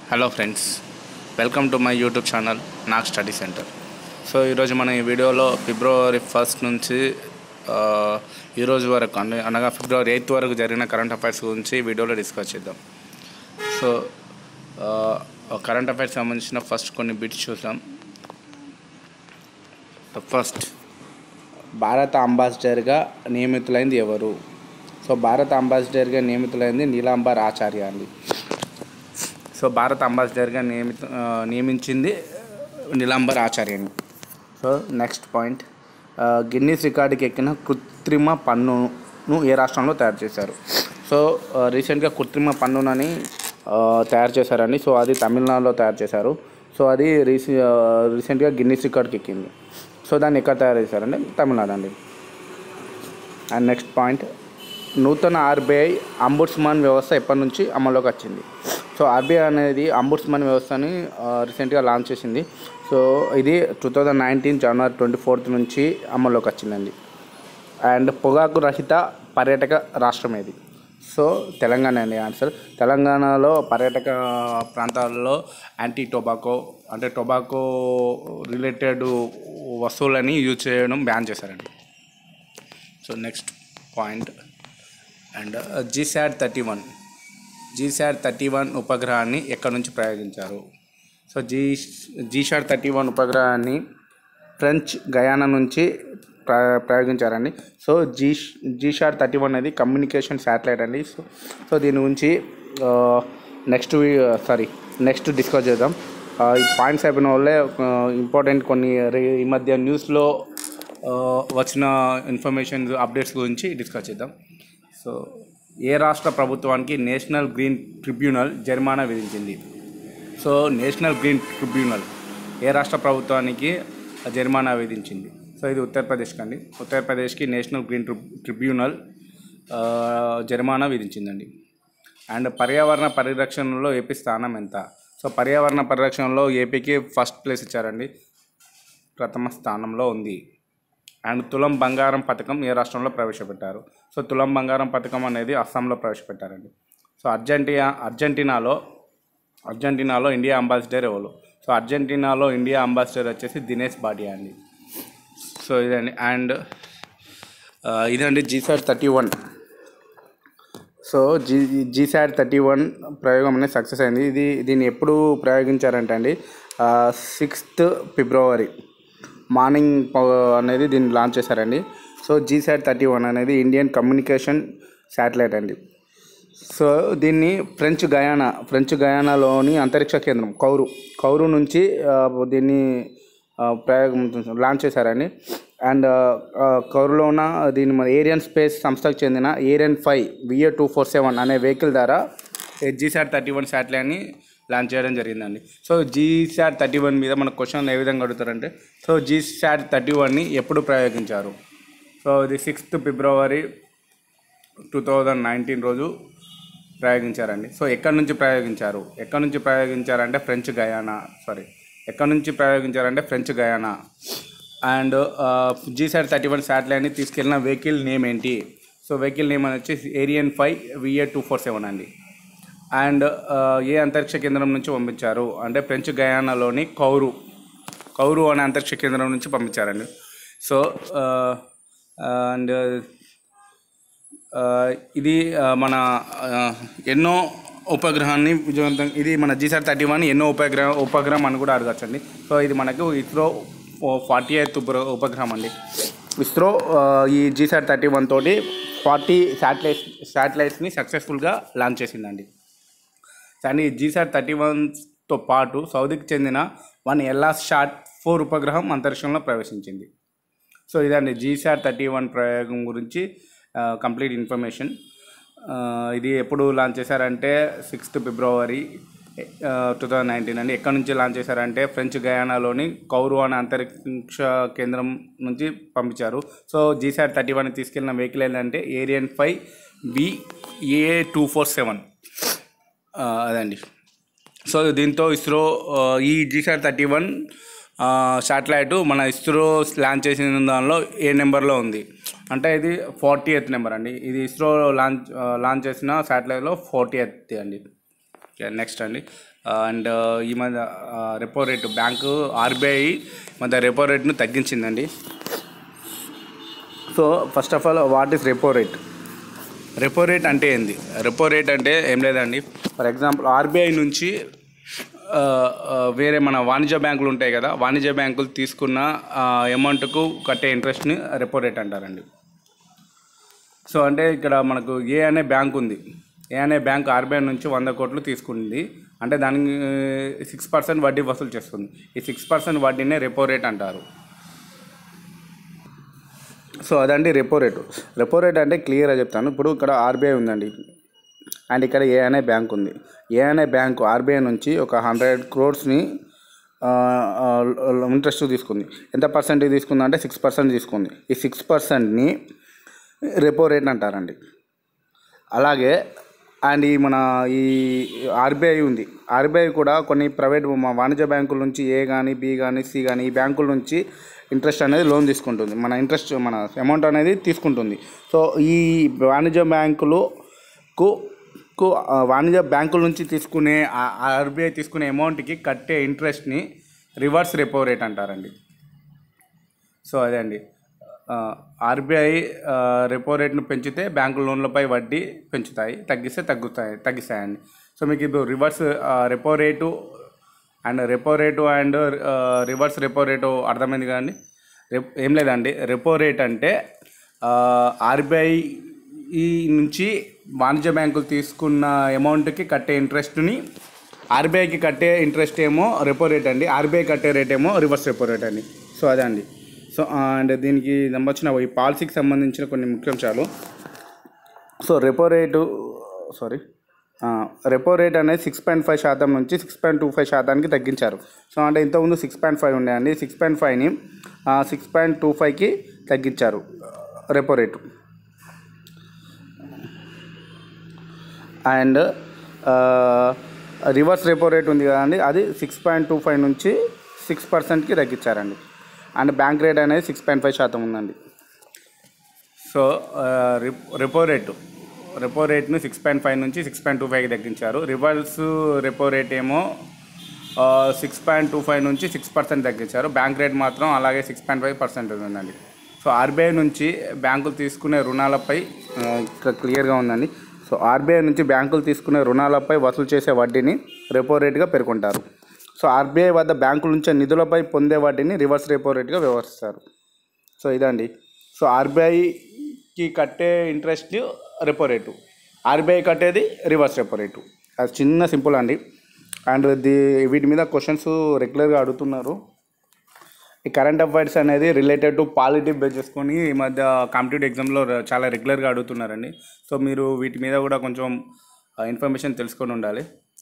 hello friends welcome to my YouTube channel నాక్ study centre so ఈరోజు మనం ఈ వీడియోలో ఫిబ్రవరి ఫస్ట్ నుంచి ఆ, ఈరోజు వరకు అన- అనగా ఫిబ్రవరి ఎయిత్ వరకు జరిగిన కరెంట్ అఫైర్స్ గురించి ఈ వీడియోలో డిస్కస్ చేద్దాం సో కరెంట్ అఫైర్స్ సంబంధించిన ఫస్ట్ కొన్ని బిట్స్ చూద్దాం ఫస్ట్ భారత అంబాసిడర్గా నియమితులైంది ఎవరు సో భారత అంబాసిడర్గా నియమితులైంది నీలాంబర్ ఆచార్య అండి సో భారత అంబాసిడర్గా నియమిత ఆ, నియమించింది నీలాంబర్ ఆచార్యని సో నెక్స్ట్ పాయింట్ ఆ, గిన్నీస్ రికార్డుకి ఎక్కిన కృత్రిమ పన్నును ఏ రాష్ట్రంలో తయారు చేశారు సో ఆ, రీసెంట్గా కృత్రిమ పన్నునని ఆ, తయారు చేశారండి సో అది తమిళనాడులో తయారు చేశారు సో అది రీసె ఆ, రీసెంట్గా గిన్నీస్ రికార్డుకి ఎక్కింది సో దాన్ని ఎక్కడ తయారు చేశారండి తమిళనాడు అండి అండ్ నెక్స్ట్ పాయింట్ నూతన ఆర్బీఐ అంబుడ్స్మన్ వ్యవస్థ ఎప్పటి నుంచి అమల్లోకి వచ్చింది సో ఆర్బీఐ అనేది అంబుడ్స్మన్ వ్యవస్థని రీసెంట్గా లాంచ్ చేసింది సో ఇది two thousand nineteen January twenty fourth నుంచి అమల్లోకి వచ్చిందండి అండ్ పొగాకు రహిత పర్యాటక రాష్ట్రం ఏది సో తెలంగాణ అండి ఆన్సర్ తెలంగాణలో పర్యాటక ప్రాంతాల్లో యాంటీ టొబాకో అంటే టొబాకో రిలేటెడ్ వస్తువులని యూజ్ చేయడం బ్యాన్ చేశారండి so next point and GSAT thirty one GSAT thirty one ఉపగ్రహాన్ని ఎక్కడి నుంచి ప్రయోగించారు so G GSAT thirty one ఉపగ్రహాన్ని ఫ్రెంచ్ గయానా నుంచి ప్ర ప్రయోగించారండి so G GSAT thirty one అనేది కమ్యూనికేషన్ శాటిలైట్ అండి సో సో దీని గురించి నెక్స్ట్ సారీ నెక్స్ట్ డిస్కస్ చేద్దాం ఆ, ఈ పాయింట్స్ అయిపోయిన వాళ్ళే ఇంపార్టెంట్ కొన్ని రే- ఈ మధ్య న్యూస్లో ఆ, వచ్చిన ఇన్ఫర్మేషన్ అప్డేట్స్ గురించి డిస్కస్ చేద్దాం సో ఏ రాష్ట్ర ప్రభుత్వానికి నేషనల్ గ్రీన్ ట్రిబ్యునల్ జరిమానా విధించింది సో నేషనల్ గ్రీన్ ట్రిబ్యునల్ ఏ రాష్ట్ర ప్రభుత్వానికి జరిమానా విధించింది సో ఇది ఉత్తరప్రదేశ్కి అండి ఉత్తరప్రదేశ్కి నేషనల్ గ్రీన్ ట్రిబ్ ట్రిబ్యునల్ ఆ, జరిమానా విధించిందండి అండ్ పర్యావరణ పరిరక్షణలో ఏపీ స్థానం ఎంత సో పర్యావరణ పరిరక్షణలో ఏపీకి ఫస్ట్ ప్లేస్ ఇచ్చారండి ప్రథమ స్థానంలో ఉంది అండ్ తులం బంగారం పథకం ఏ రాష్ట్రంలో ప్రవేశపెట్టారు సో తులం బంగారం పథకం అనేది అస్సాంలో ప్రవేశపెట్టారండి సో అర్జెంటీనా అర్జెంటీనాలో అర్జెంటీనాలో ఇండియా అంబాసిడర్ ఎవరు సో అర్జెంటీనాలో ఇండియా అంబాసిడర్ వచ్చేసి దినేష్ బాటియా అండి సో ఇదండి అండ్ ఆ, ఇదండి GSAT thirty one so G GSAT thirty one ప్రయోగం అనేది సక్సెస్ అయింది ఇది దీన్ని ఎప్పుడు ప్రయోగించారంటే అండి సిక్స్త్ ఫిబ్రవరి మార్నింగ్ ప- అనేది దీన్ని లాంచ్ చేశారండి సో జీసాట్ థర్టీ వన్ అనేది ఇండియన్ కమ్యూనికేషన్ శాటిలైట్ అండి సో దీన్ని ఫ్రెంచ్ గయానా ఫ్రెంచ్ గయానాలోని అంతరిక్ష కేంద్రం కౌరు కౌరు నుంచి ఆ, దీన్ని ఆ, ప్రయోగం లాంచ్ చేశారండి అండ్ కౌరులో ఉన్న దీని మన ఏరియన్ స్పేస్ సంస్థకు చెందిన Ariane five VA two four seven అనే వెహికల్ ద్వారా జీసాట్ థర్టీ వన్ శాటిలైట్ని లాంచ్ చేయడం జరిగిందండి సో జీసాట్ థర్టీ వన్ మీద మన క్వశ్చన్ ఏ విధంగా అడుగుతారంటే సో జీసాట్ థర్టీ వన్ని ఎప్పుడు ప్రయోగించారు సో ఇది sixth February two thousand nineteen రోజు ప్రయోగించారండి సో ఎక్కడి నుంచి ప్రయోగించారు ఎక్కడి నుంచి ప్రయోగించారంటే ఫ్రెంచ్ గయానా సారీ ఎక్కడి నుంచి ప్రయోగించారంటే French Guiana and GSAT thirty one శాటిలైట్ని తీసుకెళ్ళిన వెహికల్ నేమ్ ఏంటి సో వెహికల్ నేమ్ అని వచ్చి Ariane five VA two four seven అండి అండ్ ఏ అంతరిక్ష కేంద్రం నుంచి పంపించారు అంటే ఫ్రెంచ్ గయానాలోని కౌరు కౌరు అనే అంతరిక్ష కేంద్రం నుంచి పంపించారండి సో అండ్ ఆ, ఇది ఆ, మన ఆ, ఎన్నో ఉపగ్రహాన్ని విజయవంతం ఇది మన జీసార్ థర్టీ వన్ ఎన్నో ఉపగ్రహ ఉపగ్రహం అని కూడా అడగచ్చండి సో ఇది మనకు ఇస్రో ఫార్టీ ఎయిత్ ఉప ఉపగ్రహం అండి ఇస్రో ఆ, ఈ జీసార్ థర్టీ వన్ తోటి ఫార్టీ శాటిలైట్స్ శాటిలైట్స్ని సక్సెస్ఫుల్గా లాంచ్ చేసిందండి కానీ జీసాట్ థర్టీ వన్తో పాటు సౌదీకి చెందిన వన్ ఎల్లాస్ షాట్ ఫోర్ ఉపగ్రహం అంతరిక్షంలో ప్రవేశించింది సో ఇదండి జీసాట్ థర్టీ వన్ ప్రయోగం గురించి కంప్లీట్ ఇన్ఫర్మేషన్ ఇది ఎప్పుడు లాంచ్ చేశారంటే sixth February two thousand nineteen అండి ఎక్కడి నుంచి లాంచ్ చేశారంటే ఫ్రెంచ్ గయానాలోని కౌరు అనే అంతరిక్ష కేంద్రం నుంచి పంపించారు సో జీసాట్ థర్టీ వన్ తీసుకెళ్ళిన వెహికల్ ఏంటంటే Ariane five B A two four seven అదండి సో దీంతో ఇస్రో ఆ, ఈ జీసాట్ థర్టీ వన్ శాటిలైట్ మన ఇస్రో లాంచ్ చేసిన దానిలో ఏ నెంబర్లో ఉంది అంటే ఇది ఫార్టీ ఎయిత్ నెంబర్ అండి ఇది ఇస్రో లాంచ్ ఆ, లాంచ్ చేసిన శాటిలైట్లో ఫార్టీ ఎయిత్ అండి నెక్స్ట్ అండి అండ్ ఈ మధ్య రెపో రేటు బ్యాంకు ఆర్బీఐ మధ్య రెపో రేట్ను తగ్గించిందండి so first of all what is repo rate repo rate అంటే ఏంది రెపో రేట్ అంటే ఏం లేదండి ఫర్ ఎగ్జాంపుల్ ఆర్బీఐ నుంచి ఆ, ఆ, వేరే మన వాణిజ్య బ్యాంకులు ఉంటాయి కదా వాణిజ్య బ్యాంకులు తీసుకున్న అమౌంట్కు కట్టే ఇంట్రెస్ట్ని రెపో రేట్ అంటారండి సో అంటే ఇక్కడ మనకు ఏ అనే బ్యాంక్ ఉంది ఏ అనే బ్యాంక్ ఆర్బీఐ నుంచి వంద కోట్లు తీసుకుంది అంటే దానికి సిక్స్ పర్సెంట్ వడ్డీ వసూలు చేస్తుంది ఈ సిక్స్ పర్సెంట్ వడ్డీనే రెపో రేట్ అంటారు సో అదండి రెపో రేటు రెపో రేట్ అంటే క్లియర్గా చెప్తాను ఇప్పుడు ఇక్కడ ఆర్బీఐ ఉందండి అండ్ ఇక్కడ ఏ అనే బ్యాంక్ ఉంది ఏ అనే బ్యాంకు ఆర్బీఐ నుంచి ఒక హండ్రెడ్ క్రోడ్స్ని ఇంట్రెస్ట్ తీసుకుంది ఎంత పర్సెంట్ తీసుకుందంటే సిక్స్ పర్సెంట్ తీసుకుంది ఈ సిక్స్ పర్సెంట్ని రెపో రేట్ అంటారండి అలాగే అండ్ ఈ మన ఈ ఆర్బీఐ ఉంది ఆర్బీఐ కూడా కొన్ని ప్రైవేట్ మా వాణిజ్య బ్యాంకుల నుంచి ఏ కానీ బి కానీ సి కానీ ఈ బ్యాంకుల నుంచి ఇంట్రెస్ట్ అనేది లోన్ తీసుకుంటుంది మన ఇంట్రెస్ట్ మన అమౌంట్ అనేది తీసుకుంటుంది సో ఈ వాణిజ్య బ్యాంకులు కు కు ఆ, వాణిజ్య బ్యాంకుల నుంచి తీసుకునే ఆర్బీఐ తీసుకునే అమౌంట్కి కట్టే ఇంట్రెస్ట్ని రివర్స్ రెపో రేట్ అంటారండి సో అదే అండి ఆర్బీఐ రెపో రేట్ను పెంచితే బ్యాంకు లోన్లపై వడ్డీ పెంచుతాయి తగ్గిస్తే తగ్గుతాయి తగ్గిస్తాయండి సో మీకు ఇప్పుడు reverse repo rate and repo rate and reverse repo rate అర్థమైంది కదండి రెప్ ఏం లేదండి రెపో రేట్ అంటే ఆర్బీఐ ఈ నుంచి వాణిజ్య బ్యాంకులు తీసుకున్న అమౌంట్కి కట్టే ఇంట్రెస్ట్ని ఆర్బీఐకి కట్టే ఇంట్రెస్ట్ ఏమో రెపో రేట్ అండి ఆర్బీఐ కట్టే రేట్ ఏమో రివర్స్ రెపో రేట్ అండి సో అదే అండి సో అండ్ దీనికి సంబంధించిన ఈ పాలసీకి సంబంధించిన కొన్ని ముఖ్యాంశాలు so repo rate sorry repo rate అనేది సిక్స్ పాయింట్ ఫైవ్ శాతం నుంచి సిక్స్ పాయింట్ టూ ఫైవ్ శాతానికి తగ్గించారు సో అంటే ఇంతకుముందు సిక్స్ పాయింట్ ఫైవ్ ఉండే అండి సిక్స్ పాయింట్ ఫైవ్ని సిక్స్ పాయింట్ టూ ఫైవ్కి తగ్గించారు repo rate and reverse repo rate ఉంది కదండి అది సిక్స్ పాయింట్ టూ ఫైవ్ నుంచి సిక్స్ పర్సెంట్కి తగ్గించారండి అండ్ బ్యాంక్ రేట్ అనేది సిక్స్ పాయింట్ ఫైవ్ శాతం ఉందండి సో రెపో రేటు రెపో రేట్ను సిక్స్ పాయింట్ ఫైవ్ నుంచి సిక్స్ పాయింట్ టూ ఫైవ్కి తగ్గించారు రివర్స్ రెపో రేట్ ఏమో సిక్స్ పాయింట్ టూ ఫైవ్ నుంచి సిక్స్ పర్సెంట్ తగ్గించారు బ్యాంక్ రేట్ మాత్రం అలాగే సిక్స్ పాయింట్ ఫైవ్ పర్సెంట్ ఉందండి సో ఆర్బీఐ నుంచి బ్యాంకులు తీసుకునే రుణాలపై ఆ, ఇక్కడ క్లియర్గా ఉందండి సో ఆర్బీఐ నుంచి బ్యాంకులు తీసుకునే రుణాలపై వసూలు చేసే వడ్డీని రెపో రేట్గా పేర్కొంటారు సో ఆర్బీఐ వద్ద బ్యాంకుల నుంచి నిధులపై పొందే వడ్డీని రివర్స్ రెపో రేట్గా వ్యవహరిస్తారు సో ఇదండి సో ఆర్బీఐకి కట్టే ఇంట్రెస్ట్ రెపో రేటు ఆర్బీఐ కట్టేది రివర్స్ రెపో రేటు అది చిన్న సింపుల్ అండి అండ్ ది వీటి మీద క్వశ్చన్స్ రెగ్యులర్గా అడుగుతున్నారు ఈ కరెంట్ అఫైర్స్ అనేది రిలేటెడ్ టు పాలిటీ బేస్ చేసుకొని ఈ మధ్య కాంపిటేటివ్ ఎగ్జామ్లో చాలా రెగ్యులర్గా అడుగుతున్నారండి సో మీరు వీటి మీద కూడా కొంచెం ఇన్ఫర్మేషన్ తెలుసుకొని ఉండాలి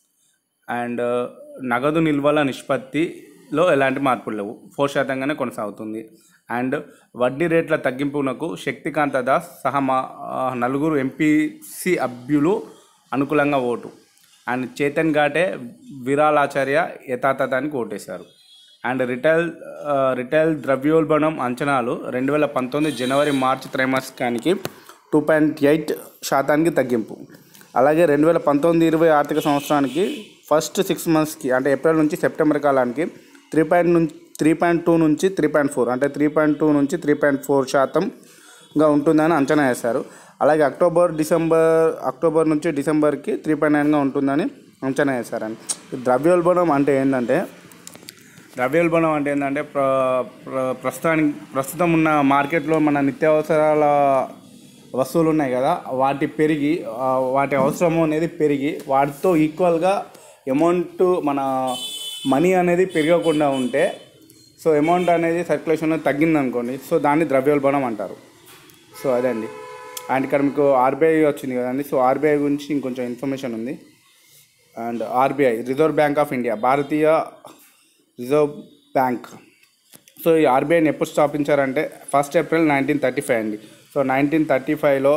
అండ్ నగదు నిల్వల నిష్పత్తిలో ఎలాంటి మార్పులు లేవు ఫోర్ శాతంగానే కొనసాగుతుంది అండ్ వడ్డీ రేట్ల తగ్గింపునకు శక్తికాంత దాస్ సహా మా ఆ, నలుగురు ఎంపీసీ అభ్యులు అనుకూలంగా ఓటు అండ్ చేతన్ ఘాటే విరాలాచార్య యథాతథానికి ఓటేశారు అండ్ రిటైల్ ఆ, రిటైల్ ద్రవ్యోల్బణం అంచనాలు రెండు వేల పంతొమ్మిది జనవరి మార్చి త్రైమాసికానికి టూ పాయింట్ ఎయిట్ శాతానికి తగ్గింపు అలాగే రెండు వేల పంతొమ్మిది ఇరవై ఆర్థిక సంవత్సరానికి ఫస్ట్ సిక్స్ మంత్స్కి అంటే ఏప్రిల్ నుంచి సెప్టెంబర్ కాలానికి త్రీ పాయింట్ నుంచి త్రీ పాయింట్ టూ నుంచి త్రీ పాయింట్ ఫోర్ అంటే త్రీ పాయింట్ టూ నుంచి త్రీ పాయింట్ ఫోర్ శాతంగా ఉంటుందని అంచనా వేశారు అలాగే అక్టోబర్ డిసెంబర్ అక్టోబర్ నుంచి డిసెంబర్కి త్రీ పాయింట్ నైన్గా ఉంటుందని అంచనా వేశారని ద్రవ్యోల్బణం అంటే ఏంటంటే ద్రవ్యోల్బణం అంటే ఏంటంటే ప్ర ప్ర- ప్రస్తుతానికి ప్రస్తుతం ఉన్న మార్కెట్లో మన నిత్యావసరాల వస్తువులు ఉన్నాయి కదా వాటి పెరిగి ఆ, వాటి అవసరము అనేది పెరిగి వాటితో ఈక్వల్గా అమౌంట్ మన మనీ అనేది పెరగకుండా ఉంటే సో అమౌంట్ అనేది సర్క్యులేషన్ తగ్గింది అనుకోండి సో దాన్ని ద్రవ్యోల్బణం అంటారు సో అదే అండి అండ్ ఇక్కడ మీకు ఆర్బీఐ వచ్చింది కదండి సో ఆర్బీఐ గురించి ఇంకొంచెం ఇన్ఫర్మేషన్ ఉంది and RBI Reserve Bank of India భారతీయ రిజర్వ్ బ్యాంక్ సో ఈ ఆర్బీఐని ఎప్పుడు స్థాపించారంటే first April nineteen thirty five అండి సో నైన్టీన్ థర్టీ ఫైవ్లో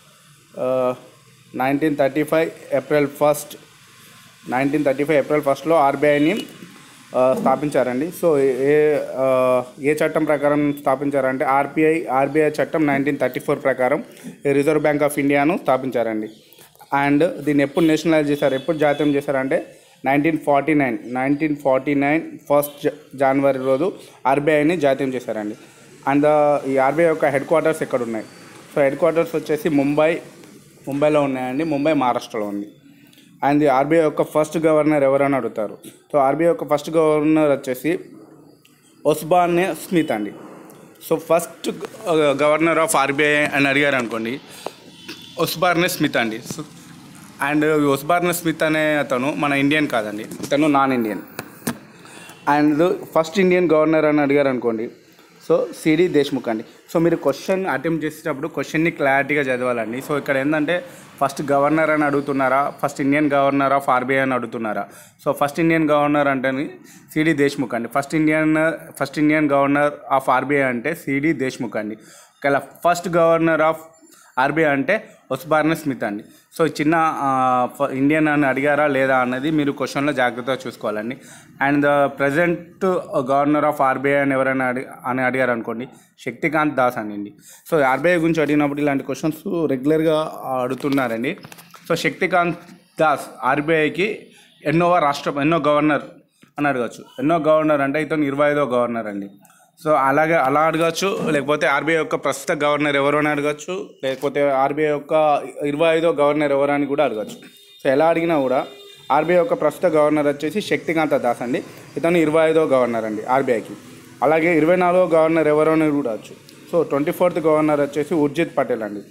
nineteen thirty five April first nineteen thirty five April ఫస్ట్లో ఆర్బీఐని స్థాపించారండి సో ఏ ఆ, ఏ చట్టం ప్రకారం స్థాపించారంటే ఆర్బీఐ ఆర్బీఐ చట్టం నైన్టీన్ థర్టీ ఫోర్ ప్రకారం ఈ రిజర్వ్ బ్యాంక్ ఆఫ్ ఇండియాను స్థాపించారండి అండ్ దీన్ని ఎప్పుడు నేషనలైజ్ చేశారు ఎప్పుడు జాతీయం చేశారంటే nineteen forty nine nineteen forty nine first January రోజు ఆర్బీఐని జాతీయం చేశారండి అండ్ ఈ ఆర్బీఐ యొక్క హెడ్ క్వార్టర్స్ ఎక్కడ ఉన్నాయి సో హెడ్ క్వార్టర్స్ వచ్చేసి ముంబై ముంబైలో ఉన్నాయండి ముంబై మహారాష్ట్రలో ఉంది అండ్ ఆర్బీఐ యొక్క ఫస్ట్ గవర్నర్ ఎవరని అడుగుతారు సో ఆర్బీఐ యొక్క ఫస్ట్ గవర్నర్ వచ్చేసి ఒస్బాన్ స్మిత్ అండి so first governor of RBI అని అడిగారు అనుకోండి ఒస్బార్నే స్మిత్ అండి సో అండ్ ఒస్బార్నే స్మిత్ అనే అతను మన ఇండియన్ కాదండి ఇతను non Indian and first Indian governor అని అడిగారు అనుకోండి సో సిడి దేశ్ముఖ్ అండి సో మీరు క్వశ్చన్ అటెంప్ట్ చేసేటప్పుడు క్వశ్చన్ని క్లారిటీగా చదవాలండి సో ఇక్కడ ఏంటంటే ఫస్ట్ గవర్నర్ అని అడుగుతున్నారా first Indian governor of RBI అని అడుగుతున్నారా సో ఫస్ట్ ఇండియన్ గవర్నర్ అంటే సిడి దేశ్ముఖ్ అండి first Indian first Indian governor of RBI అంటే సిడి దేశ్ముఖ్ అండి ఒకవేళ ఫస్ట్ గవర్నర్ ఆఫ్ ఆర్బీఐ అంటే ఒస్బార్న స్మిత్ అండి సో ఈ చిన్న ఆ, ఫ- ఇండియన్ అని అడిగారా లేదా అన్నది మీరు క్వశ్చన్లో జాగ్రత్తగా చూసుకోవాలండి and present governor of RBI అని ఎవరైనా అడి అని అడిగారు అనుకోండి శక్తికాంత్ దాస్ అనండి సో ఆర్బీఐ గురించి అడిగినప్పుడు ఇలాంటి క్వశ్చన్స్ రెగ్యులర్గా అడుగుతున్నారండి సో శక్తికాంత్ దాస్ ఆర్బీఐకి ఎన్నోవ రాష్ట్ర ఎన్నో గవర్నర్ అని అడగచ్చు ఎన్నో గవర్నర్ అంటే ఇతను ఇరవై ఐదో గవర్నర్ అండి సో అలాగే అలా అడగచ్చు లేకపోతే ఆర్బీఐ యొక్క ప్రస్తుత గవర్నర్ ఎవరు అని అడగచ్చు లేకపోతే ఆర్బీఐ యొక్క ఇరవై ఐదో గవర్నర్ ఎవరు అని కూడా అడగచ్చు సో ఎలా అడిగినా కూడా ఆర్బీఐ యొక్క ప్రస్తుత గవర్నర్ వచ్చేసి శక్తికాంత దాస్ అండి ఇతను ఇరవై ఐదో గవర్నర్ అండి ఆర్బీఐకి అలాగే ఇరవై నాలుగో గవర్నర్ ఎవరు అని కూడా వచ్చు సో ట్వంటీ ఫోర్త్ గవర్నర్ వచ్చేసి ఉర్జిత్ పటేల్ అండి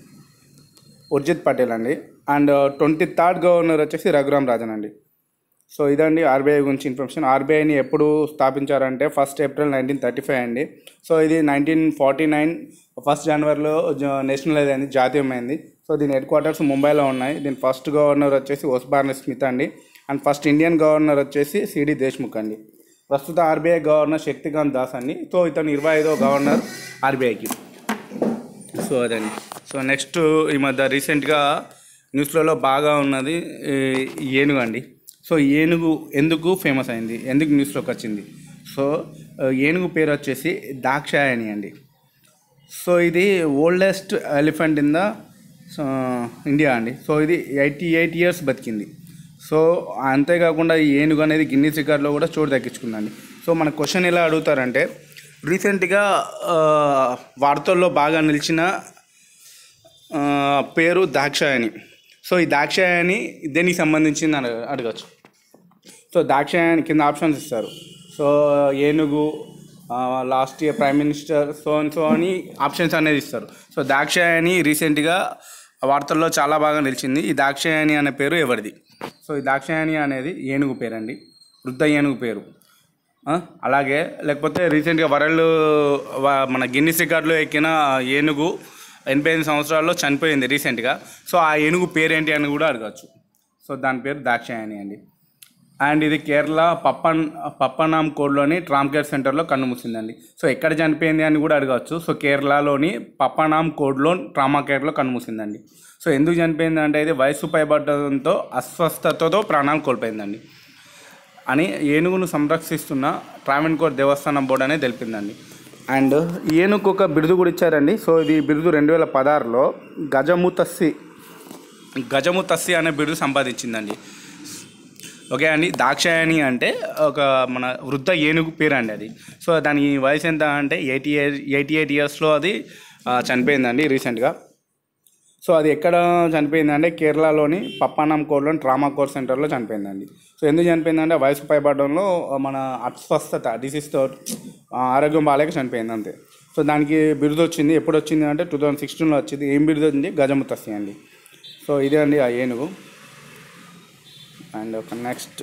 ఉర్జిత్ పటేల్ అండి అండ్ ట్వంటీ థర్డ్ గవర్నర్ వచ్చేసి రఘురామ్ రాజన్ అండి సో ఇదండి ఆర్బీఐ గురించి ఇన్ఫర్మేషన్ ఆర్బీఐని ఎప్పుడు స్థాపించారంటే first April nineteen thirty five అండి సో ఇది నైన్టీన్ ఫార్టీ నైన్ ఫస్ట్ జనవరిలో నేషనలైజ్ అయింది జాతీయమైంది సో దీని హెడ్ క్వార్టర్స్ ముంబైలో ఉన్నాయి దీని ఫస్ట్ గవర్నర్ వచ్చేసి ఒస్బార్న స్మిత్ అండి అండ్ ఫస్ట్ ఇండియన్ గవర్నర్ వచ్చేసి సిడి దేశ్ముఖ్ అండి ప్రస్తుత ఆర్బీఐ గవర్నర్ శక్తికాంత్ దాస్ అండి సో ఇతను ఇరవై ఐదో గవర్నర్ ఆర్బీఐకి సో అదండి సో నెక్స్ట్ ఈ మధ్య రీసెంట్గా న్యూస్లలో బాగా ఉన్నది ఈ ఏనుగు అండి సో ఏనుగు ఎందుకు ఫేమస్ అయింది ఎందుకు న్యూస్లోకి వచ్చింది సో ఆ, ఏనుగు పేరు వచ్చేసి దాక్షాయణి అండి సో ఇది oldest elephant in the India అండి సో ఇది ఎయిటీ ఎయిట్ ఇయర్స్ బతికింది సో అంతేకాకుండా ఈ ఏనుగు అనేది గిన్నీస్ రికార్డులో కూడా చోటు దక్కించుకుందండి సో మన క్వశ్చన్ ఎలా అడుగుతారంటే రీసెంట్గా ఆ, వార్తల్లో బాగా నిలిచిన ఆ, పేరు దాక్షాయణి సో ఈ దాక్షాయణి దేనికి సంబంధించింది అని అడగచ్చు సో దాక్షాయణి కింద ఆప్షన్స్ ఇస్తారు సో ఏనుగు last year prime minister so and so అని ఆప్షన్స్ అనేది ఇస్తారు సో దాక్షాయణి రీసెంట్గా వార్తల్లో చాలా బాగా నిలిచింది ఈ దాక్షాయణి అనే పేరు ఎవరిది సో ఈ దాక్షాయణి అనేది ఏనుగు పేరు అండి వృద్ధ ఏనుగు పేరు ఆ, అలాగే లేకపోతే రీసెంట్గా వరల్డ్ వ- మన గిన్నిస్ రికార్డులో ఎక్కిన ఏనుగు ఎనభై ఐదు సంవత్సరాల్లో చనిపోయింది రీసెంట్గా సో ఆ ఏనుగు పేరేంటి అని కూడా అడగచ్చు సో దాని పేరు దాక్షాయణి అండి అండ్ ఇది కేరళ పప్పన్ పప్పనాం కోడ్లోని ట్రామ్ కేర్ సెంటర్లో కన్నుమూసిందండి సో ఎక్కడ చనిపోయింది అని కూడా అడగవచ్చు సో కేరళలోని పప్పనాం కోడ్లో ట్రామా కేర్లో కన్నుమూసిందండి సో ఎందుకు చనిపోయింది అంటే ఇది వయసు పైబడ్డంతో అస్వస్థతతో ప్రాణాలు కోల్పోయిందండి అని ఏనుగును సంరక్షిస్తున్న ట్రావెన్కోర్ దేవస్థానం బోర్డు అనేది తెలిపిందండి అండ్ ఏనుగు ఒక బిరుదు కూడా ఇచ్చారండి సో ఇది బిరుదు రెండు వేల పదహారులో గజముతస్సి గజముతస్సి అనే బిరుదు సంపాదించిందండి ఓకే అండి దాక్షాయణి అంటే ఒక మన వృద్ధ ఏనుగు పేరు అండి అది సో దాని వయసు ఎంత అంటే ఎయిటీ ఇయర్ ఎయిటీ ఎయిట్ ఇయర్స్లో అది ఆ, చనిపోయిందండి రీసెంట్గా సో అది ఎక్కడ చనిపోయిందంటే కేరళలోని పప్పానం కోడ్లోని ట్రామా కోర్ సెంటర్లో చనిపోయిందండి సో ఎందుకు చనిపోయిందంటే వయసు పైబడడంలో మన అస్వస్థత డిసీజ్తో ఆరోగ్యం బాగాలేక చనిపోయింది అంతే సో దానికి బిరుదు వచ్చింది ఎప్పుడు వచ్చింది అంటే టూ థౌజండ్ సిక్స్టీన్లో వచ్చింది ఏం బిరుదు వచ్చింది గజముతస్సి అండి సో ఇదే అండి ఆ ఏనుగు అండ్ ఒక నెక్స్ట్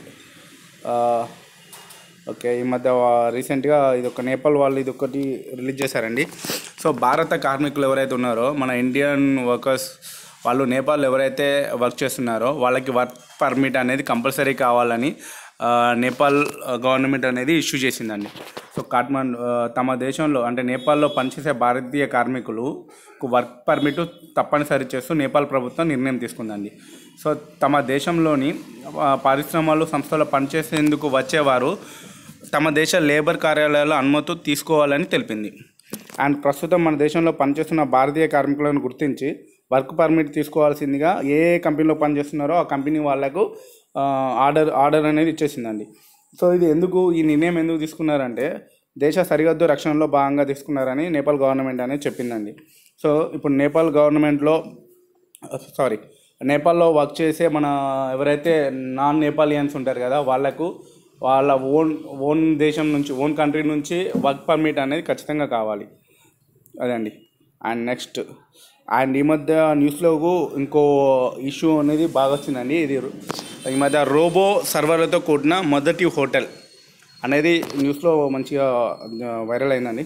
ఓకే ఈ మధ్య రీసెంట్గా ఇది ఒక నేపాల్ వాళ్ళు ఇది ఒకటి రిలీజ్ చేశారండి సో భారత కార్మికులు ఎవరైతే ఉన్నారో మన ఇండియన్ వర్కర్స్ వాళ్ళు నేపాల్ ఎవరైతే వర్క్ చేస్తున్నారో వాళ్ళకి వర్క్ పర్మిట్ అనేది కంపల్సరీ కావాలని ఆ, నేపాల్ గవర్నమెంట్ అనేది ఇష్యూ చేసిందండి సో కాట్మండ్ ఆ, తమ దేశంలో అంటే నేపాల్లో పనిచేసే భారతీయ కార్మికులు వర్క్ పర్మిట్ తప్పనిసరి చేస్తూ నేపాల్ ప్రభుత్వం నిర్ణయం తీసుకుందండి సో తమ దేశంలోని ఆ, పరిశ్రమలు సంస్థలు పనిచేసేందుకు వచ్చేవారు తమ దేశ లేబర్ కార్యాలయాల్లో అనుమతి తీసుకోవాలని తెలిపింది అండ్ ప్రస్తుతం మన దేశంలో పనిచేస్తున్న భారతీయ కార్మికులను గుర్తించి వర్క్ పర్మిట్ తీసుకోవాల్సిందిగా ఏ ఏ కంపెనీలో పనిచేస్తున్నారో ఆ కంపెనీ వాళ్ళకు ఆ, ఆర్డర్ ఆర్డర్ అనేది ఇచ్చేసిందండి సో ఇది ఎందుకు ఈ నిర్ణయం ఎందుకు తీసుకున్నారంటే దేశ సరిహద్దు రక్షణలో భాగంగా తీసుకున్నారని నేపాల్ గవర్నమెంట్ అనేది చెప్పిందండి సో ఇప్పుడు నేపాల్ గవర్నమెంట్లో సారీ నేపాల్లో వర్క్ చేసే మన ఎవరైతే నాన్ నేపాలియన్స్ ఉంటారు కదా వాళ్ళకు వాళ్ళ ఓన్ ఓన్ దేశం నుంచి ఓన్ కంట్రీ నుంచి వర్క్ పర్మిట్ అనేది ఖచ్చితంగా కావాలి అదండి అండ్ నెక్స్ట్ అండ్ ఈ మధ్య న్యూస్లో ఇంకో ఇష్యూ అనేది బాగా వచ్చిందండి ఇది ఈ మధ్య రోబో సర్వర్లతో కూడిన మొదటి హోటల్ అనేది న్యూస్లో మంచిగా వైరల్ అయిందండి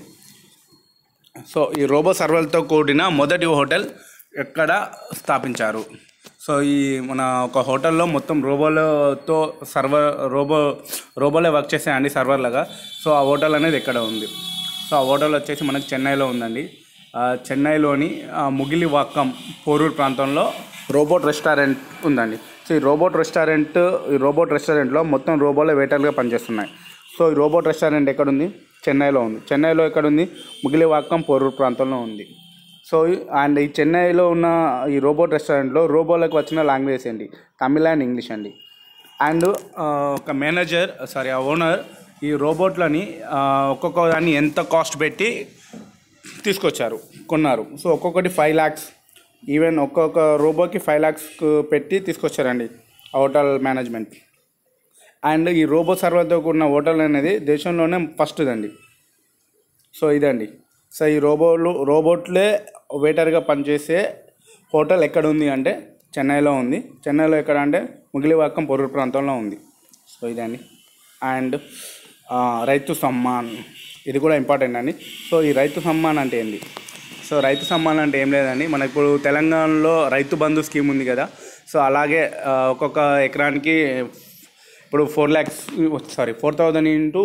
సో ఈ రోబో సర్వర్లతో కూడిన మొదటి హోటల్ ఎక్కడ స్థాపించారు సో ఈ మన ఒక హోటల్లో మొత్తం రోబోలతో సర్వర్ రోబో రోబోలే వర్క్ చేసాయండి సర్వర్లుగా సో ఆ హోటల్ అనేది ఎక్కడ ఉంది సో ఆ హోటల్ వచ్చేసి మనకి చెన్నైలో ఉందండి ఆ, చెన్నైలోని ఆ, ముగిలివాక్కం పోరూరు ప్రాంతంలో రోబోట్ రెస్టారెంట్ ఉందండి సో ఈ రోబోట్ రెస్టారెంట్ ఈ రోబోట్ రెస్టారెంట్లో మొత్తం రోబోలే వెయిటర్లుగా పనిచేస్తున్నాయి సో ఈ రోబోట్ రెస్టారెంట్ ఎక్కడుంది చెన్నైలో ఉంది చెన్నైలో ఎక్కడుంది ముగిలివాక్కం పోరూరు ప్రాంతంలో ఉంది సో అండ్ ఈ చెన్నైలో ఉన్న ఈ రోబోట్ రెస్టారెంట్లో రోబోలకు వచ్చిన లాంగ్వేజ్ ఏంటి తమిళ అండ్ ఇంగ్లీష్ అండి అండ్ ఆ, ఒక మేనేజర్ సారీ ఆ ఓనర్ ఈ రోబోట్లని ఆ, ఒక్కొక్క దాన్ని ఎంత కాస్ట్ పెట్టి తీసుకొచ్చారు కొన్నారు సో ఒక్కొక్కటి ఫైవ్ ల్యాక్స్ ఈవెన్ ఒక్కొక్క రోబోకి ఫైవ్ ల్యాక్స్ పెట్టి తీసుకొచ్చారండి ఆ హోటల్ మేనేజ్మెంట్ అండ్ ఈ రోబో సర్వర్తో కూడిన హోటల్ అనేది దేశంలోనే ఫస్ట్ అండి సో ఇదండి సో ఈ రోబోలు రోబోట్లే వెయిటర్గా పనిచేసే హోటల్ ఎక్కడ ఉంది అంటే చెన్నైలో ఉంది చెన్నైలో ఎక్కడ అంటే ముగిలివాక్కం పొరూరు ప్రాంతంలో ఉంది సో ఇదండి అండ్ ఆ, రైతు సమ్మాన్ ఇది కూడా ఇంపార్టెంట్ అండి సో ఈ రైతు సమ్మాన్ అంటే ఏంటి సో రైతు సమ్మాన్ అంటే ఏం లేదండి మనకి ఇప్పుడు తెలంగాణలో రైతు బంధు స్కీమ్ ఉంది కదా సో అలాగే ఆ, ఒక్కొక్క ఎకరానికి ఇప్పుడు four lakhs sorry four thousand into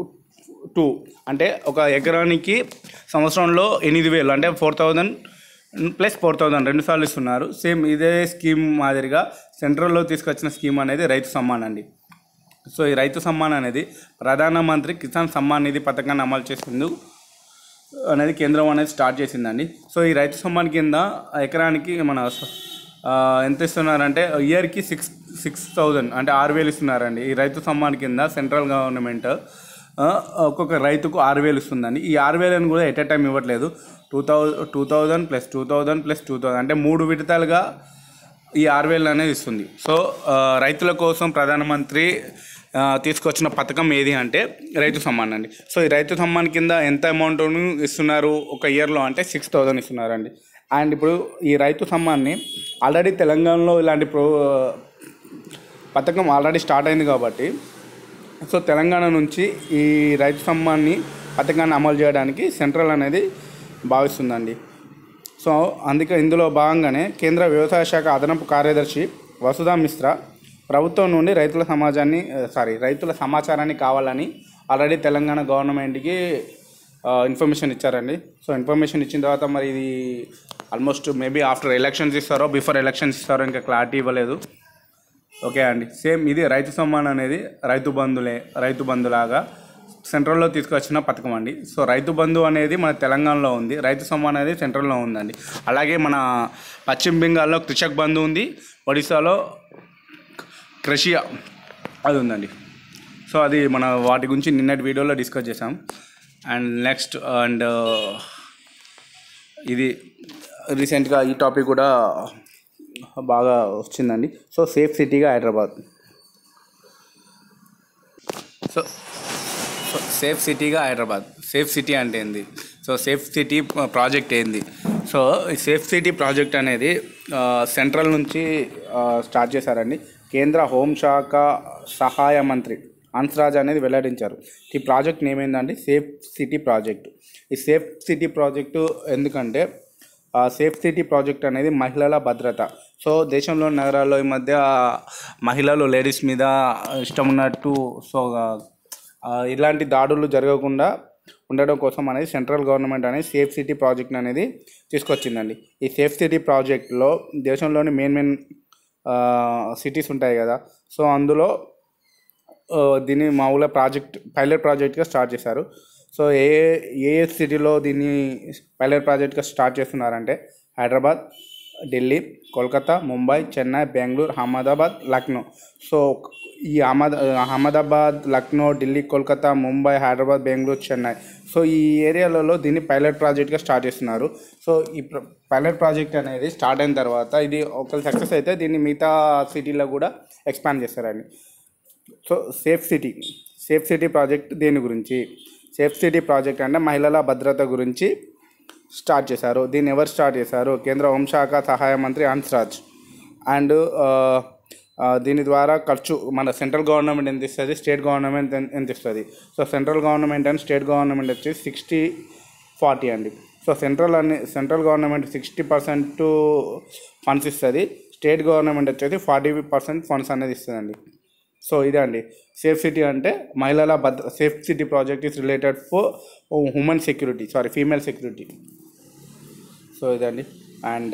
two అంటే ఒక ఎకరానికి సంవత్సరంలో ఎనిమిది వేలు అంటే four thousand plus four thousand రెండు సార్లు ఇస్తున్నారు సేమ్ ఇదే స్కీమ్ మాదిరిగా సెంట్రల్లో తీసుకొచ్చిన స్కీమ్ అనేది రైతు సమ్మాన్ అండి సో ఈ రైతు సమ్మాన్ అనేది ప్రధానమంత్రి కిసాన్ సమ్మాన్ నిధి పథకాన్ని అమలు చేసేందుకు అనేది కేంద్రం అనేది స్టార్ట్ చేసిందండి సో ఈ రైతు సమ్మాన్ కింద ఎకరానికి మన ఆ, ఎంత ఇస్తున్నారంటే ఇయర్కి సిక్స్ సిక్స్ థౌజండ్ అంటే ఆరు వేలు ఇస్తున్నారండి ఈ రైతు సమ్మాన్ కింద సెంట్రల్ గవర్నమెంట్ ఆ, ఒక్కొక్క రైతుకు ఆరు వేలు ఇస్తుందండి ఈ ఆరు వేలను కూడా ఎట్ ఎ టైం ఇవ్వట్లేదు two thousand two thousand plus two thousand plus two thousand అంటే మూడు విడతలుగా ఈ ఆరు వేలు అనేది ఇస్తుంది సో ఆ, రైతుల కోసం ప్రధానమంత్రి ఆ, తీసుకొచ్చిన పథకం ఏది అంటే రైతు సమ్మాన్ అండి సో ఈ రైతు సమ్మాన్ కింద ఎంత అమౌంట్ను ఇస్తున్నారు ఒక ఇయర్లో అంటే సిక్స్ థౌజండ్ ఇస్తున్నారండి అండ్ ఇప్పుడు ఈ రైతు సమ్మాన్ని ఆల్రెడీ తెలంగాణలో ఇలాంటి ప్రో పథకం ఆల్రెడీ స్టార్ట్ అయింది కాబట్టి సో తెలంగాణ నుంచి ఈ రైతు సమ్మాన్ని పథకాన్ని అమలు చేయడానికి సెంట్రల్ అనేది భావిస్తుందండి సో అందుకే ఇందులో భాగంగానే కేంద్ర వ్యవసాయ శాఖ అదనపు కార్యదర్శి వసుధా మిశ్రా ప్రభుత్వం నుండి రైతుల సమాజాన్ని సారీ రైతుల సమాచారాన్ని కావాలని ఆల్రెడీ తెలంగాణ గవర్నమెంట్కి ఇన్ఫర్మేషన్ ఇచ్చారండి సో ఇన్ఫర్మేషన్ ఇచ్చిన తర్వాత మరి ఇది ఆల్మోస్ట్ మేబీ ఆఫ్టర్ ఎలక్షన్స్ ఇస్తారో బిఫోర్ ఎలక్షన్స్ ఇస్తారో ఇంకా క్లారిటీ ఇవ్వలేదు ఓకే అండి సేమ్ ఇది రైతు సమ్మాన్ అనేది రైతు బంధులే రైతు బంధులాగా సెంట్రల్లో తీసుకొచ్చిన పథకం అండి సో రైతు బంధు అనేది మన తెలంగాణలో ఉంది రైతు సమ్మాన్ అనేది సెంట్రల్లో ఉందండి అలాగే మన పశ్చిమ బెంగాల్లో కృషక్ బంధు ఉంది ఒడిశాలో క్రషియా అది ఉందండి సో అది మన వాటి గురించి నిన్నటి వీడియోలో డిస్కస్ చేసాం అండ్ నెక్స్ట్ అండ్ ఇది రీసెంట్గా ఈ టాపిక్ కూడా బాగా వచ్చిందండి సో సేఫ్ సిటీగా హైదరాబాద్ సో సో సేఫ్ సిటీగా హైదరాబాద్ సేఫ్ సిటీ అంటే ఏంది సో సేఫ్ సిటీ ప్రాజెక్ట్ ఏంది సో ఈ సేఫ్ సిటీ ప్రాజెక్ట్ అనేది ఆ, సెంట్రల్ నుంచి ఆ, స్టార్ట్ చేశారండి కేంద్ర హోంశాఖ సహాయ మంత్రి హన్స్రాజ్ అనేది వెల్లడించారు ఈ ప్రాజెక్ట్ నేమ్ ఏంటంటే సేఫ్ సిటీ ప్రాజెక్ట్ ఈ సేఫ్ సిటీ ప్రాజెక్టు ఎందుకంటే ఆ సేఫ్ సిటీ ప్రాజెక్ట్ అనేది మహిళల భద్రత సో దేశంలో నగరాల్లో ఈ మధ్య మహిళలు లేడీస్ మీద ఇష్టం ఉన్నట్టు సో ఆ, ఇలాంటి దాడులు జరగకుండా ఉండడం కోసం అనేది సెంట్రల్ గవర్నమెంట్ అనేది సేఫ్ సిటీ ప్రాజెక్ట్ అనేది తీసుకొచ్చిందండి ఈ సేఫ్ సిటీ ప్రాజెక్ట్లో దేశంలోని మెయిన్ మెయిన్ సిటీస్ ఉంటాయి కదా సో అందులో ఆ, దీన్ని మామూలుగా ప్రాజెక్ట్ పైలట్ ప్రాజెక్ట్గా స్టార్ట్ చేశారు సో ఏ ఏ ఏ సిటీలో దీన్ని పైలట్ ప్రాజెక్ట్గా స్టార్ట్ చేస్తున్నారంటే హైదరాబాద్ ఢిల్లీ కోల్కతా ముంబై చెన్నై బెంగళూరు అహ్మదాబాద్ లక్నో సో ఈ అహ్మద్ అహ్మదాబాద్ లక్నో ఢిల్లీ కోల్కతా ముంబై హైదరాబాద్ బెంగళూరు చెన్నై సో ఈ ఏరియాలలో దీన్ని పైలట్ ప్రాజెక్ట్గా స్టార్ట్ చేస్తున్నారు సో ఈ ప్ర- పైలట్ ప్రాజెక్ట్ అనేది స్టార్ట్ అయిన తర్వాత ఇది ఒకవేళ సక్సెస్ అయితే దీన్ని మిగతా సిటీలో కూడా ఎక్స్పాండ్ చేస్తారండి so safe city safe city project దేని గురించి సేఫ్ సిటీ ప్రాజెక్ట్ అంటే మహిళల భద్రత గురించి స్టార్ట్ చేశారు దీన్ని ఎవరు స్టార్ట్ చేశారు కేంద్ర హోంశాఖ సహాయ మంత్రి హన్స్రాజ్ అండ్ దీని ద్వారా ఖర్చు మన సెంట్రల్ గవర్నమెంట్ ఎంత ఇస్తుంది స్టేట్ గవర్నమెంట్ ఎన్- ఎంత ఇస్తుంది so central government and state government వచ్చి సిక్స్టీ ఫార్టీ అండి సో సెంట్రల్ అన్ని central government sixty percent funds ఇస్తుంది స్టేట్ గవర్నమెంట్ వచ్చేసి ఫార్టీ పర్సెంట్ ఫండ్స్ అనేది ఇస్తుందండి సో ఇదే అండి సేఫ్ సిటీ అంటే మహిళల భద్ర safe city project is related for women security sorry female security so ఇదండి and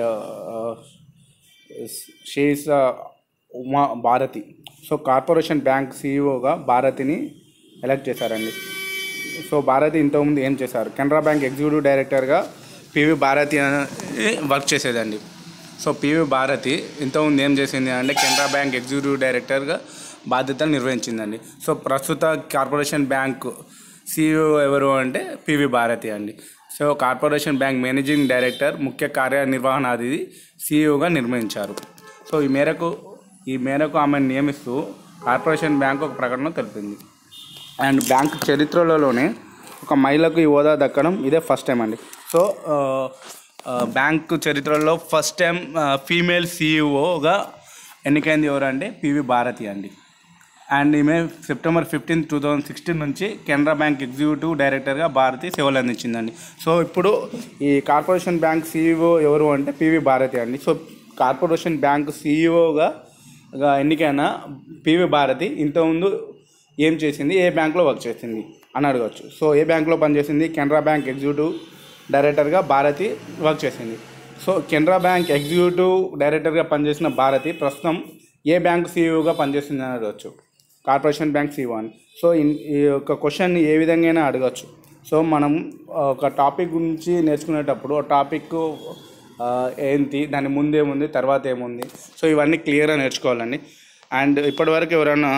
she's Uma Bharathi so Corporation Bank సీఈఓగా భారతిని ఎలక్ట్ చేశారండి సో భారతి ఇంతకుముందు ఏం చేశారు కెనరా బ్యాంక్ ఎగ్జిక్యూటివ్ డైరెక్టర్గా పివి భారతి అని వర్క్ చేసేదండి సో పివి భారతి ఇంతకుముందు ఏం చేసింది అంటే కెనరా బ్యాంక్ ఎగ్జిక్యూటివ్ డైరెక్టర్గా బాధ్యతలు నిర్వహించిందండి సో ప్రస్తుత కార్పొరేషన్ బ్యాంక్ సిఇఓ ఎవరు అంటే పివి భారతి అండి so Corporation Bank managing director ముఖ్య కార్యనిర్వహణాధిది సిఇఓగా నిర్వహించారు సో ఈ మేరకు ఈ మేరకు ఆమెను నియమిస్తూ కార్పొరేషన్ బ్యాంక్ ఒక ప్రకటన తెలిపింది అండ్ బ్యాంక్ చరిత్రలోనే ఒక మహిళకు ఈ హోదా దక్కడం ఇదే ఫస్ట్ టైం అండి సో ఆ, ఆ, బ్యాంక్ చరిత్రలో ఫస్ట్ టైం ఫీమేల్ సీఈఓగా ఎన్నికైంది ఎవరంటే పివి భారతి అండి అండ్ ఈమె September fifteen two thousand sixteen నుంచి కెనరా బ్యాంక్ ఎగ్జిక్యూటివ్ డైరెక్టర్గా భారతి సేవలు అందించిందండి సో ఇప్పుడు ఈ కార్పొరేషన్ బ్యాంక్ సీఈఓ ఎవరు అంటే పివి భారతి అండి సో కార్పొరేషన్ బ్యాంక్ సీఈఓగా ఎన్నికైన పివి భారతి ఇంతకుముందు ఏం చేసింది ఏ బ్యాంక్లో వర్క్ చేసింది అని అడగచ్చు సో ఏ బ్యాంక్లో పనిచేసింది కెనరా బ్యాంక్ ఎగ్జిక్యూటివ్ డైరెక్టర్గా భారతి వర్క్ చేసింది సో కెనరా బ్యాంక్ ఎగ్జిక్యూటివ్ డైరెక్టర్గా పనిచేసిన భారతి ప్రస్తుతం ఏ బ్యాంక్ సీఈఓగా పనిచేస్తుంది అని అడగచ్చు కార్పొరేషన్ బ్యాంక్ సీఈఓ అని సో ఇన్- ఈ యొక్క క్వశ్చన్ ఏ విధంగా అడగచ్చు సో మనం ఒక టాపిక్ గురించి నేర్చుకునేటప్పుడు ఆ టాపిక్ ఆ, ఏంటి దాని ముందేముంది తర్వాత ఏముంది సో ఇవన్నీ క్లియర్గా నేర్చుకోవాలండి అండ్ ఇప్పటివరకు ఎవరైనా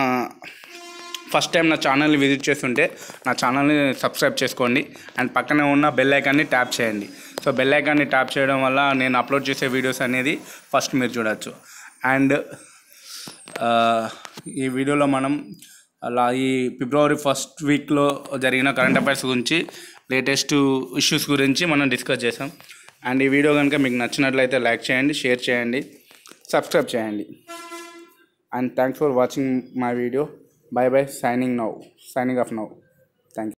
ఫస్ట్ టైం నా ఛానల్ని విజిట్ చేస్తుంటే నా ఛానల్ని సబ్స్క్రైబ్ చేసుకోండి అండ్ పక్కనే ఉన్న బెల్ ఐకాన్ని ట్యాప్ చేయండి సో బెల్ ఐకాన్ని ట్యాప్ చేయడం వల్ల నేను అప్లోడ్ చేసే వీడియోస్ అనేది ఫస్ట్ మీరు చూడొచ్చు అండ్ ఆ, ఈ వీడియోలో మనం అలా ఈ ఫిబ్రవరి ఫస్ట్ వీక్లో జరిగిన కరెంట్ అఫైర్స్ గురించి లేటెస్ట్ ఇష్యూస్ గురించి మనం డిస్కస్ చేసాం అండ్ ఈ వీడియో కనుక మీకు నచ్చినట్లయితే లైక్ చేయండి షేర్ చేయండి సబ్స్క్రైబ్ చేయండి and thanks for watching my video bye bye signing now signing off now thank you